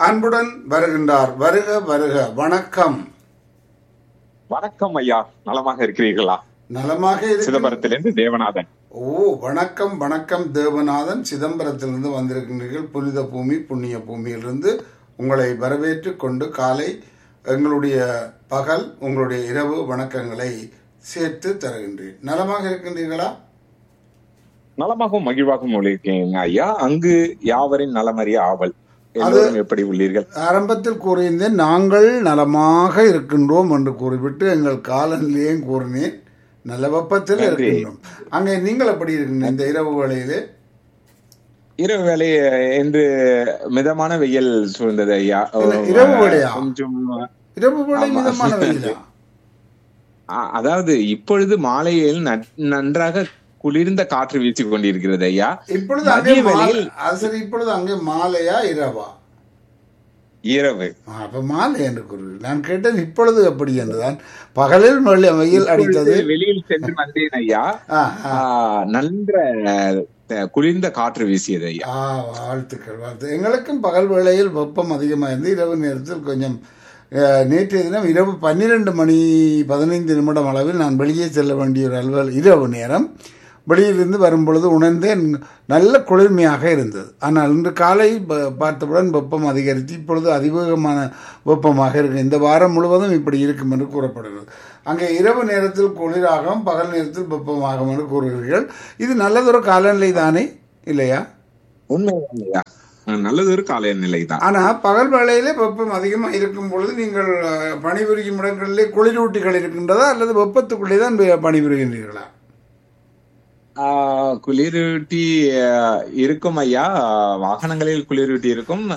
அன்புடன் வருகின்றார் வருக வருக வணக்கம் வணக்கம் ஐயா நலமாக இருக்கிறீர்களா நலமாக இருக்கு சிதம்பரத்திலிருந்து தேவநாதன் ஓ வணக்கம் வணக்கம் தேவநாதன் சிதம்பரத்திலிருந்து வந்திருக்கின்றீர்கள் புனித பூமி புண்ணிய பூமியிலிருந்து உங்களை வரவேற்று கொண்டு காலை எங்களுடைய பகல் உங்களுடைய இரவு வணக்கங்களை சேர்த்து தருகின்றேன் நலமாக இருக்கின்றீர்களா நலமாகவும் மகிழ்வாகவும் உள்ளிருக்கீங்க ஐயா அங்கு யாவரின் நலமறிய ஆவல் எல்லோரும் எப்படி உள்ளீர்கள் ஆரம்பத்தில் கூறியிருந்தேன் நாங்கள் நலமாக இருக்கின்றோம் என்று கூறிவிட்டு எங்கள் காலநிலையும் கூறினேன் நல்ல வெப்பத்தில் நன்றி. இருக்கின்றோம் அங்கே நீங்கள் எப்படி இருக்கீங்க இந்த இரவு வேளையிலே இரவு வேலை இன்று மிதமான வெயில் சூழ்ந்தது ஐயா இல்ல, இரவு வேளையா? கொஞ்சம் இரவு வேளை ஆமா. மிதமான வெயிலா அ- அதாவது இப்பொழுது மாலையில் நன்- நன்றாக குளிர்ந்த காற்று வீசிக் கொண்டிருக்கிறது ஐயா இப்பொழுது அங்கே மதிய மாலை வேளையில் அது சரி இப்பொழுது அங்கே மாலையா இரவா இரவு ஆ, அப்ப மாலை என்று கூறுகிறேன் நான் கேட்டேன் இப்பொழுது எப்படி என்றுதான் பகலில் வெள்ளி வெயில் அடித்தது இப்பொழுது வெளியில் சென்று வந்தேன் ஐயா ஆ, ஆ. ஆ, நன்ற அஹ், குளிர்ந்த காற்று வீசியது ஐயா ஆ வாழ்த்துக்கள் வாழ்த்து எங்களுக்கும் பகல் வேளையில் வெப்பம் அதிகமாக இருந்து இரவு நேரத்தில் கொஞ்சம் அஹ், நேற்றைய தினம் இரவு பன்னிரெண்டு மணி பதினைந்து நிமிடம் அளவில் நான் வெளியே செல்ல வேண்டிய ஒரு அலுவல் இரவு நேரம் வெளியிலிருந்து வரும்பொழுது உணர்ந்தேன் நல்ல குளிர்மையாக இருந்தது ஆனால் இன்று காலை ப- பார்த்தவுடன் வெப்பம் அதிகரித்து இப்பொழுது அதிவேகமான வெப்பமாக இருக்கு இந்த வாரம் முழுவதும் இப்படி இருக்கும் என்று கூறப்படுகிறது அங்கே இரவு நேரத்தில் குளிராகவும் பகல் நேரத்தில் வெப்பமாகும் என்று கூறுகிறீர்கள் இது நல்லதொரு காலநிலை தானே இல்லையா உண்மைதான் ஐயா அஹ், நல்லதொரு கால நிலைதான் ஆனா பகல் வேளையிலே வெப்பம் அதிகமாக இருக்கும் பொழுது நீங்கள் அஹ், பணிபுரியும் இடங்களிலே குளிரூட்டிகள் இருக்கின்றதா அல்லது வெப்பத்துக்குள்ளே தான் ப- பணிபுரிகின்றீர்களா ஆஹ் குளிரூட்டி ஆஹ் இருக்கும் ஐயா வாகனங்களில் குளிரூட்டி இருக்கும்